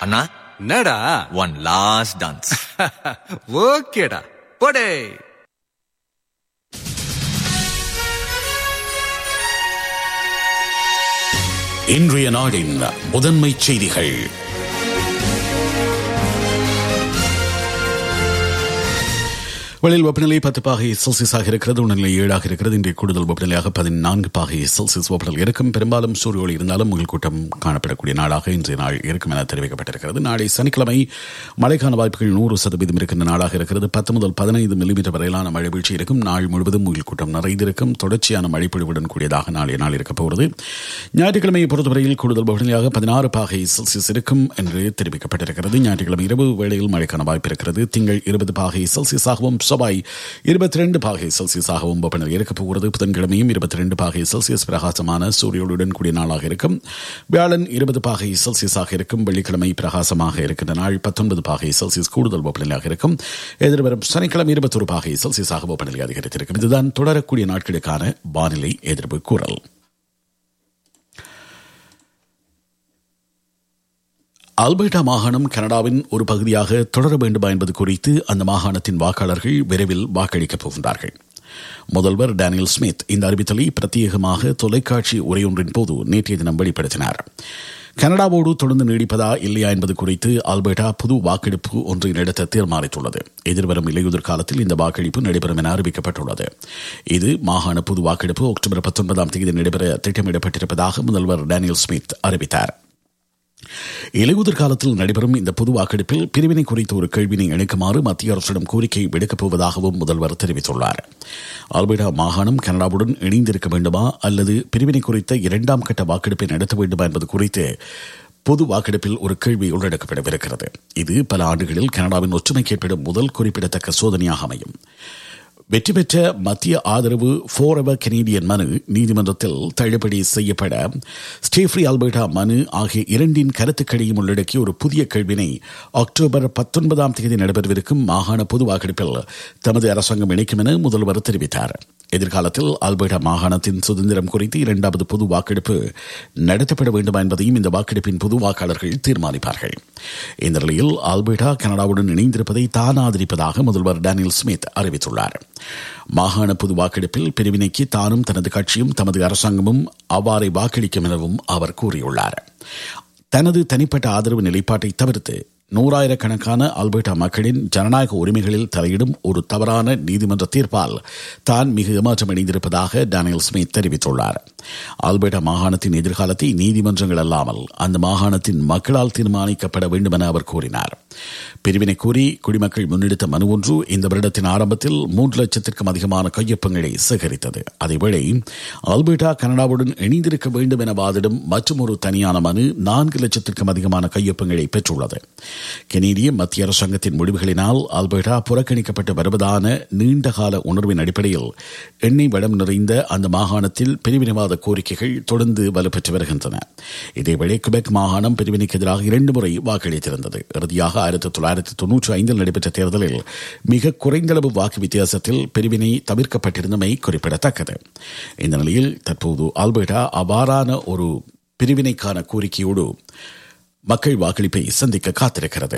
அண்ணா என்னடா one last dance ஓகேடா போடே இன்றைய நாடின் முதன்மை செய்திகள் வெளியில் வெப்பநிலை பத்து பாகை செல்சியஸாக இருக்கிறது உணர்நிலை ஏழாக இருக்கிறது இன்றைய கூடுதல் வெப்பநிலையாக பதினான்கு பாகை செல்சியஸ் வெப்பநிலை இருக்கும் பெரும்பாலும் சூரிய ஒளி இருந்தாலும் உங்கள் கூட்டம் காணப்படக்கூடிய நாளாக இன்றைய நாள் இருக்கும் என தெரிவிக்கப்பட்டிருக்கிறது நாளை சனிக்கிழமை மழைக்கான வாய்ப்புகள் நூறு சதவீதம் இருக்கின்ற நாளாக இருக்கிறது பத்து முதல் பதினைந்து மில்லிமீட்டர் வரையிலான மழை வீழ்ச்சி இருக்கும் நாள் முழுவதும் உங்கள் கூட்டம் நிறைந்திருக்கும் தொடர்ச்சியான மழைப்பொழிவுடன் கூடியதாக நாளைய நாள் இருக்கப் போகிறது ஞாயிற்றுக்கிழமையை பொறுத்தவரையில் கூடுதல் வெப்பநிலையாக பதினாறு பாகை செல்சியஸ் இருக்கும் என்று தெரிவிக்கப்பட்டிருக்கிறது ஞாயிற்றுக்கிழமை இரவு வேளையில் மழைக்கான வாய்ப்பு இருக்கிறது திங்கள் இருபது பாகை செல்சியஸாகவும் செவ்வாய் இருபத்தி ரெண்டு பாகை செல்சியஸாகவும் வெப்பநிலை இருக்கப் போகிறது புதன்கிழமையும் இருபத்தி ரெண்டு பாகை செல்சியஸ் பிரகாசமான சூரியோடுடன் கூடிய நாளாக இருக்கும் வியாழன் இருபது பாகை செல்சியஸாக இருக்கும் வெள்ளிக்கிழமை பிரகாசமாக இருக்கின்ற நாள் பத்தொன்பது பாகை செல்சியஸ் கூடுதல் வெப்பநிலையாக இருக்கும் எதிர்வரும் சனிக்கிழமை இருபத்தொரு பாகை செல்சியஸாக வெப்பநிலை அதிகரித்திருக்கும் இதுதான் தொடரக்கூடிய நாட்களுக்கான வானிலை எதிர்ப்பு கூறல் அல்பர்டா மாகாணம் கனடாவின் ஒரு பகுதியாக தொடர வேண்டுமா என்பது குறித்து அந்த மாகாணத்தின் வாக்காளர்கள் விரைவில் வாக்களிக்கப் போகின்றார்கள் முதல்வர் டேனியல் ஸ்மித் இந்த அறிவித்தலை பிரத்யேகமாக தொலைக்காட்சி உரையொன்றின் போது நேற்றைய தினம் வெளிப்படுத்தினார் கனடாவோடு தொடர்ந்து நீடிப்பதா இல்லையா என்பது குறித்து ஆல்பர்டா புது வாக்கெடுப்பு ஒன்றை நடத்த தீர்மானித்துள்ளது எதிர்வரும் இலையுதிர் காலத்தில் இந்த வாக்கெடுப்பு நடைபெறும் என அறிவிக்கப்பட்டுள்ளது இது மாகாண பொது வாக்கெடுப்பு அக்டோபர் பத்தொன்பதாம் தேதி நடைபெற திட்டமிடப்பட்டிருப்பதாக முதல்வர் டேனியல் ஸ்மித் அறிவித்தார் இலையுதிர் காலத்தில் நடைபெறும் இந்த பொது வாக்கெடுப்பில் பிரிவினை குறித்த ஒரு கேள்வினை இணைக்குமாறு மத்திய அரசிடம் கோரிக்கை விடுக்கப் போவதாகவும் முதல்வர் தெரிவித்துள்ளார் ஆல்பர்டா மாகாணம் கனடாவுடன் இணைந்திருக்க வேண்டுமா அல்லது பிரிவினை குறித்த இரண்டாம் கட்ட வாக்கெடுப்பை நடத்த வேண்டுமா என்பது குறித்து பொது வாக்கெடுப்பில் ஒரு கேள்வி உள்ளடக்கப்படவிருக்கிறது இது பல ஆண்டுகளில் கனடாவின் ஒற்றுமைக்கு ஏற்படும் முதல் குறிப்பிடத்தக்க சோதனையாக அமையும் வெற்றி பெற்ற மத்திய ஆதரவு ஃபோர் எவர் கெனடியன் மனு நீதிமன்றத்தில் தள்ளுபடி செய்யப்பட ஸ்டேஃப்ரி ஆல்பர்டா மனு ஆகிய இரண்டின் கருத்துக்களையும் உள்ளடக்கிய ஒரு புதிய கேள்வினை அக்டோபர் பத்தொன்பதாம் தேதி நடைபெறவிருக்கும் மாகாண பொது வாக்கெடுப்பில் தமது அரசாங்கம் இணைக்கும் என முதல்வர் தெரிவித்தார் எதிர்காலத்தில் ஆல்பர்டா மாகாணத்தின் சுதந்திரம் குறித்து இரண்டாவது பொது வாக்கெடுப்பு நடத்தப்பட வேண்டுமா என்பதையும் இந்த வாக்கெடுப்பின் பொது வாக்காளர்கள் தீர்மானிப்பார்கள் இந்த நிலையில் ஆல்பர்டா கனடாவுடன் இணைந்திருப்பதை தான் ஆதரிப்பதாக முதல்வர் டேனியல் ஸ்மித் அறிவித்துள்ளார் மாகாண பொது வாக்கெடுப்பில் பிரிவினைக்கு தானும் தனது கட்சியும் தமது அரசாங்கமும் அவ்வாறே வாக்களிக்கும் எனவும் அவர் கூறியுள்ளார் தனது தனிப்பட்ட ஆதரவு நிலைப்பாட்டை தவிர்த்து நூறாயிரக்கணக்கான ஆல்பர்டா மக்களின் ஜனநாயக உரிமைகளில் தலையிடும் ஒரு தவறான நீதிமன்ற தீர்ப்பால் தான் மிக ஏமாற்றம் அடைந்திருப்பதாக டேனியல் ஸ்மித் தெரிவித்துள்ளார் ஆல்பர்டா மாகாணத்தின் எதிர்காலத்தை நீதிமன்றங்கள் அல்லாமல் அந்த மாகாணத்தின் மக்களால் தீர்மானிக்கப்பட வேண்டும் என அவர் கூறினார் பிரிவினை கூறி குடிமக்கள் முன்னெடுத்த மனு ஒன்று இந்த வருடத்தின் ஆரம்பத்தில் மூன்று லட்சத்திற்கும் அதிகமான கையொப்பங்களை சேகரித்தது அதேவேளை ஆல்பர்டா கனடாவுடன் இணைந்திருக்க வேண்டும் என வாதிடும் மற்றும் ஒரு தனியான மனு நான்கு லட்சத்திற்கும் அதிகமான கையொப்பங்களை பெற்றுள்ளது கெனடிய மத்திய அரசாங்கத்தின் முடிவுகளினால் ஆல்பர்டா புறக்கணிக்கப்பட்டு வருவதான நீண்டகால உணர்வின் அடிப்படையில் எண்ணெய் வளம் நிறைந்த அந்த மாகாணத்தில் பிரிவினைவாத கோரிக்கைகள் தொடர்ந்து வலுப்பெற்று வருகின்றன இதேவேளை குபெக் மாகாணம் பிரிவினைக்கு எதிராக இரண்டு முறை வாக்களித்திருந்தது இறுதியாக ஆயிரத்தி தொள்ளாயிரத்தி தொன்னூற்றி ஐந்தில் நடைபெற்ற தேர்தலில் மிக குறைந்தளவு வாக்கு வித்தியாசத்தில் பிரிவினை தவிர்க்கப்பட்டிருந்தமை குறிப்பிடத்தக்கது இந்த நிலையில் தற்போது ஆல்பர்டா அவ்வாறான ஒரு பிரிவினைக்கான கோரிக்கையோடு மக்கள் வாக்களிப்பை சந்திக்க காத்திருக்கிறது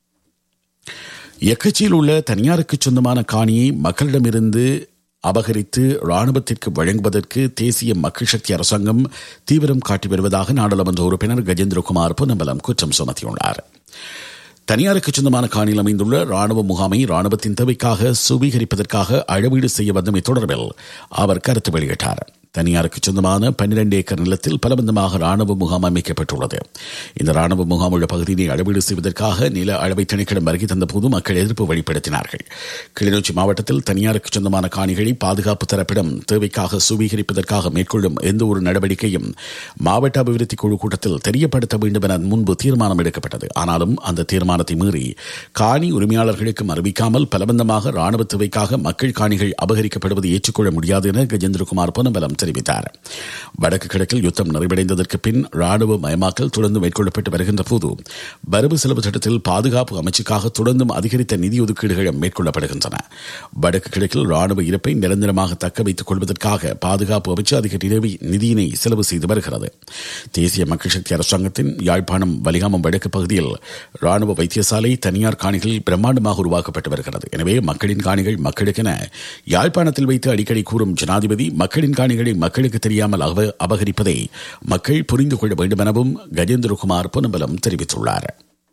எக்கச்சியில் உள்ள தனியாருக்கு சொந்தமான காணியை மக்களிடமிருந்து அபகரித்து ராணுவத்திற்கு வழங்குவதற்கு தேசிய மக்கள் சக்தி அரசாங்கம் தீவிரம் காட்டி வருவதாக நாடாளுமன்ற உறுப்பினர் கஜேந்திரகுமார் பொன்னம்பலம் குற்றம் சுமத்தியுள்ளார் தனியாருக்கு சொந்தமான காணியில் அமைந்துள்ள ராணுவ முகாமை ராணுவத்தின் தேவைக்காக சுவீகரிப்பதற்காக அளவீடு செய்ய வந்தமை தொடர்பில் அவர் கருத்து வெளியிட்டார் தனியாருக்கு சொந்தமான பன்னிரண்டு ஏக்கர் நிலத்தில் பலபந்தமாக ராணுவ முகாம் அமைக்கப்பட்டுள்ளது இந்த ராணுவ முகாம் உள்ள பகுதியை அளவீடு செய்வதற்காக நில அளவை திணைக்களம் வருகை தந்தபோது மக்கள் எதிர்ப்பு வெளிப்படுத்தினார்கள் கிளிநொச்சி மாவட்டத்தில் தனியாருக்கு சொந்தமான காணிகளை பாதுகாப்பு தரப்பிடம் தேவைக்காக சுவீகரிப்பதற்காக மேற்கொள்ளும் எந்த ஒரு நடவடிக்கையும் மாவட்ட அபிவிருத்தி குழு கூட்டத்தில் தெரியப்படுத்த வேண்டும் என முன்பு தீர்மானம் எடுக்கப்பட்டது ஆனாலும் அந்த தீர்மானத்தை மீறி காணி உரிமையாளர்களுக்கும் அறிவிக்காமல் பலபந்தமாக ராணுவ தேவைக்காக மக்கள் காணிகள் அபகரிக்கப்படுவதை ஏற்றுக்கொள்ள முடியாது என கஜேந்திரகுமார் பொன்னம்பலம் தெரிவித்தார் தெரிவித்தார் வடக்கு கிழக்கில் யுத்தம் நிறைவடைந்ததற்கு பின் ராணுவ மயமாக்கல் தொடர்ந்து மேற்கொள்ளப்பட்டு வருகின்ற போது வரவு செலவு திட்டத்தில் பாதுகாப்பு அமைச்சுக்காக தொடர்ந்தும் அதிகரித்த நிதி ஒதுக்கீடுகள் மேற்கொள்ளப்படுகின்றன வடக்கு கிழக்கில் ராணுவ இருப்பை நிரந்தரமாக தக்க வைத்துக் கொள்வதற்காக பாதுகாப்பு அமைச்சு அதிக நிதி நிதியினை செலவு செய்து வருகிறது தேசிய மக்கள் சக்தி அரசாங்கத்தின் யாழ்ப்பாணம் வலிகாமம் வடக்கு பகுதியில் ராணுவ வைத்தியசாலை தனியார் காணிகளில் பிரம்மாண்டமாக உருவாக்கப்பட்டு வருகிறது எனவே மக்களின் காணிகள் மக்களுக்கென யாழ்ப்பாணத்தில் வைத்து அடிக்கடி கூறும் ஜனாதிபதி மக்களின் காணிகளை மக்களுக்கு தெரியாமல் அப- அபகரிப்பதை மக்கள் புரிந்து கொள்ள வேண்டும் எனவும் கஜேந்திரகுமார் பொன்னம்பலம் தெரிவித்துள்ளார்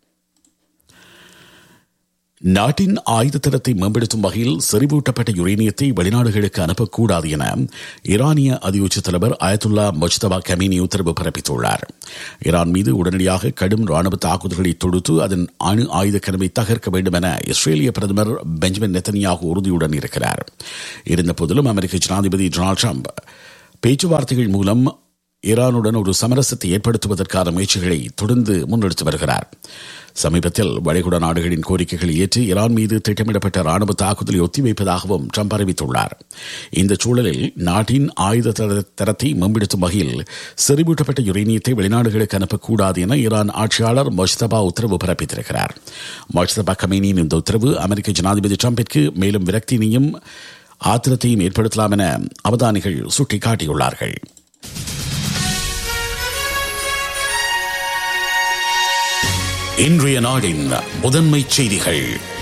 நாட்டின் ஆயுத தரத்தை மேம்படுத்தும் வகையில் செறிவூட்டப்பட்ட யுரேனியத்தை வெளிநாடுகளுக்கு அனுப்பக்கூடாது என ஈரானிய அதியுச்ச தலைவர் அயத்துல்லா மொஜ்தபா கமீனி உத்தரவு பிறப்பித்துள்ளார் ஈரான் மீது உடனடியாக கடும் ராணுவ தாக்குதல்களை தொடுத்து அதன் அணு ஆயுத கிழமை தகர்க்க வேண்டும் என இஸ்ரேலிய பிரதமர் பெஞ்சமின் நெத்தனியாக உறுதியுடன் இருக்கிறார் இருந்தபோதிலும் அமெரிக்க ஜனாதிபதி டொனால்டு ட்ரம்ப் பேச்சுவார்த்தைகள் மூலம் ஈரானுடன் ஒரு சமரசத்தை ஏற்படுத்துவதற்கான முயற்சிகளை தொடர்ந்து முன்னெடுத்து வருகிறார் சமீபத்தில் வளைகுடா நாடுகளின் கோரிக்கைகளை ஏற்று ஈரான் மீது திட்டமிடப்பட்ட ராணுவ தாக்குதலை ஒத்திவைப்பதாகவும் ட்ரம்ப் அறிவித்துள்ளார் இந்த சூழலில் நாட்டின் ஆயுத தர- தரத்தை மேம்படுத்தும் வகையில் செறிவூட்டப்பட்ட யுரேனியத்தை வெளிநாடுகளுக்கு அனுப்பக்கூடாது என ஈரான் ஆட்சியாளர் மொஜ்தபா உத்தரவு பிறப்பித்திருக்கிறார் மொஜ்தபா கமீனியின் இந்த உத்தரவு அமெரிக்க ஜனாதிபதி ட்ரம்பிற்கு மேலும் விரக்தியினையும் ஆத்திரத்தையும் ஏற்படுத்தலாம் என அவதானிகள் சுட்டிக்காட்டியுள்ளார்கள் இன்றைய நாடின் முதன்மை செய்திகள்